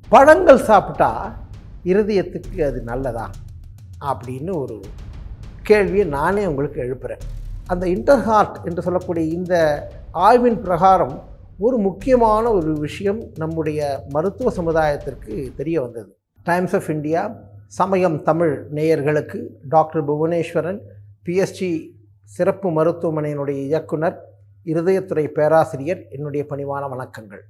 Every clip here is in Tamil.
பழங்கள் சாப்பிட்டா இருதயத்துக்கு அது நல்லதா அப்படின்னு ஒரு கேள்வியை நானே உங்களுக்கு எழுப்புகிறேன் அந்த இன்டர்ஹார்ட் என்று சொல்லக்கூடிய இந்த ஆய்வின் பிரகாரம் ஒரு முக்கியமான ஒரு விஷயம் நம்முடைய மருத்துவ சமுதாயத்திற்கு தெரிய வந்தது டைம்ஸ் ஆஃப் இந்தியா சமயம் தமிழ் நேயர்களுக்கு டாக்டர் புவனேஸ்வரன் பிஎஸ்டி சிறப்பு மருத்துவமனையினுடைய இயக்குனர் இருதயத்துறை பேராசிரியர் என்னுடைய பணிவான வணக்கங்கள்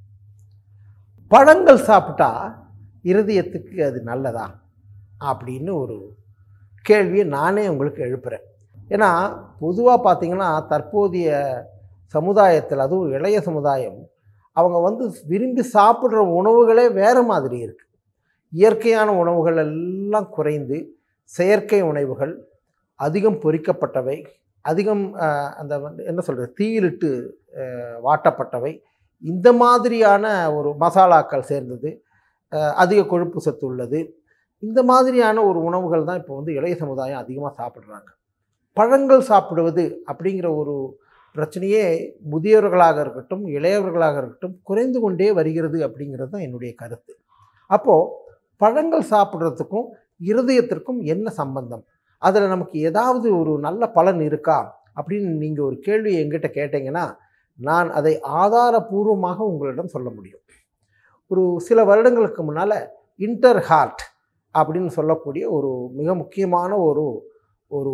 பழங்கள் சாப்பிட்டா இருதயத்துக்கு அது நல்லதா அப்படின்னு ஒரு கேள்வியை நானே உங்களுக்கு எழுப்புகிறேன் ஏன்னா பொதுவாக பார்த்தீங்கன்னா தற்போதைய சமுதாயத்தில் அதுவும் இளைய சமுதாயம் அவங்க வந்து விரும்பி சாப்பிட்ற உணவுகளே வேறு மாதிரி இருக்குது இயற்கையான உணவுகள் எல்லாம் குறைந்து செயற்கை உணவுகள் அதிகம் பொரிக்கப்பட்டவை அதிகம் அஹ், அந்த வந்து என்ன சொல்கிறது தீயிலிட்டு அஹ், வாட்டப்பட்டவை இந்த மாதிரியான ஒரு மசாலாக்கள் சேர்ந்தது அஹ், அதிக கொழுப்பு சத்து உள்ளது இந்த மாதிரியான ஒரு உணவுகள் தான் இப்போ வந்து இளைய சமுதாயம் அதிகமாக சாப்பிட்றாங்க பழங்கள் சாப்பிடுவது அப்படிங்கிற ஒரு பிரச்சனையே முதியவர்களாக இருக்கட்டும் இளையவர்களாக இருக்கட்டும் குறைந்து கொண்டே வருகிறது அப்படிங்கிறது தான் என்னுடைய கருத்து அப்போது பழங்கள் சாப்பிட்றதுக்கும் இருதயத்திற்கும் என்ன சம்பந்தம் அதில் நமக்கு ஏதாவது ஒரு நல்ல பலன் இருக்கா அப்படின்னு நீங்கள் ஒரு கேள்வி எங்கிட்ட கேட்டீங்கன்னா நான் அதை ஆதாரபூர்வமாக உங்களிடம் சொல்ல முடியும் ஒரு சில வருடங்களுக்கு முன்னால் இன்டர் ஹார்ட் அப்படின்னு சொல்லக்கூடிய ஒரு மிக முக்கியமான ஒரு ஒரு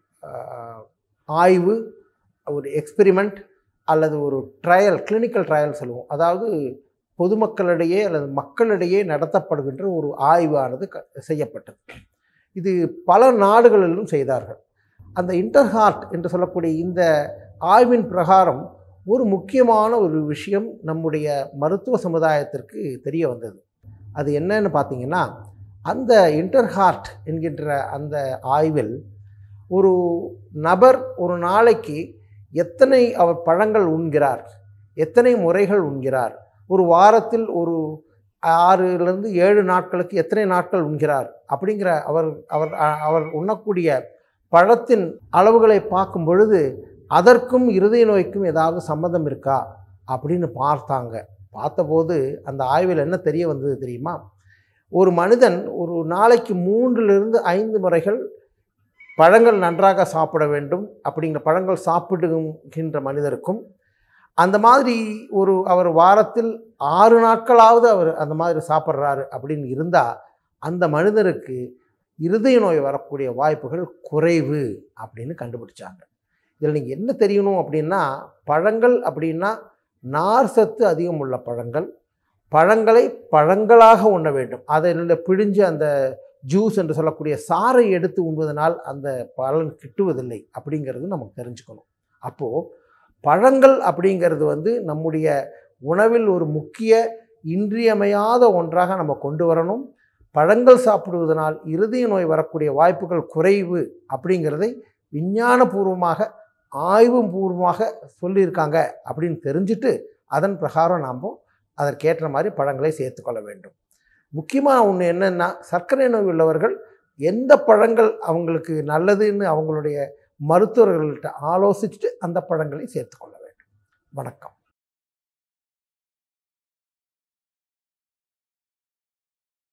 ஆஹ், ஆய்வு ஒரு எக்ஸ்பெரிமெண்ட் அல்லது ஒரு ட்ரையல் கிளினிக்கல் ட்ரையல் சொல்லுவோம் அதாவது பொதுமக்களிடையே அல்லது மக்களிடையே நடத்தப்படுகின்ற ஒரு ஆய்வானது க செய்யப்பட்டது இது பல நாடுகளிலும் செய்தார்கள் அந்த இன்டர்ஹார்ட் என்று சொல்லக்கூடிய இந்த ஆய்வின் பிரகாரம் ஒரு முக்கியமான ஒரு விஷயம் நம்முடைய மருத்துவ சமுதாயத்திற்கு தெரிய வந்தது அது என்னன்னு பார்த்தீங்கன்னா அந்த இன்டர்ஹார்ட் என்கின்ற அந்த ஆய்வில் ஒரு நபர் ஒரு நாளைக்கு எத்தனை அவர் பழங்கள் உண்கிறார் எத்தனை முறைகள் உண்கிறார் ஒரு வாரத்தில் ஒரு ஆறுலேருந்து ஏழு நாட்களுக்கு எத்தனை நாட்கள் உண்கிறார் அப்படிங்கிற அவர் அவர் அ- அவர் உண்ணக்கூடிய பழத்தின் அளவுகளை பார்க்கும் பொழுது அதற்கும் இருதய நோய்க்கும் ஏதாவது சம்மந்தம் இருக்கா அப்படின்னு பார்த்தாங்க பார்த்தபோது அந்த ஆய்வில் என்ன தெரிய வந்தது தெரியுமா ஒரு மனிதன் ஒரு நாளைக்கு மூன்றிலிருந்து ஐந்து முறைகள் பழங்கள் நன்றாக சாப்பிட வேண்டும் அப்படிங்கிற பழங்கள் சாப்பிடுகின்ற மனிதருக்கும் அந்த மாதிரி ஒரு அவர் வாரத்தில் ஆறு நாட்களாவது அவர் அந்த மாதிரி சாப்பிட்றாரு அப்படின்னு இருந்தால் அந்த மனிதருக்கு இருதய நோய் வரக்கூடிய வாய்ப்புகள் குறைவு அப்படின்னு கண்டுபிடிச்சாங்க இதில் நீங்கள் என்ன தெரியணும் அப்படின்னா பழங்கள் அப்படின்னா நார் சத்து அதிகம் உள்ள பழங்கள் பழங்களை பழங்களாக உண்ண வேண்டும் அதில் பிழிஞ்சு அந்த ஜூஸ் என்று சொல்லக்கூடிய சாறை எடுத்து உண்பதனால் அந்த பலன் கிட்டுவதில்லை அப்படிங்கிறது நமக்கு தெரிஞ்சுக்கணும் அப்போது பழங்கள் அப்படிங்கிறது வந்து நம்முடைய உணவில் ஒரு முக்கிய இன்றியமையாத ஒன்றாக நம்ம கொண்டு வரணும் பழங்கள் சாப்பிடுவதனால் இருதய நோய் வரக்கூடிய வாய்ப்புகள் குறைவு அப்படிங்கிறதை விஞ்ஞானபூர்வமாக ஆய்வு பூர்வமாக சொல்லியிருக்காங்க அப்படின்னு தெரிஞ்சுட்டு அதன் பிரகாரம் நாம் அதற்கேற்ற மாதிரி பழங்களை சேர்த்துக்கொள்ள வேண்டும் முக்கியமாக ஒன்று என்னென்னா சர்க்கரை நோய் உள்ளவர்கள் எந்த பழங்கள் அவங்களுக்கு நல்லதுன்னு அவங்களுடைய மருத்துவர்கள்ட்ட ஆலோசிச்சுட்டு அந்த பழங்களை சேர்த்துக்கொள்ள வேண்டும் வணக்கம்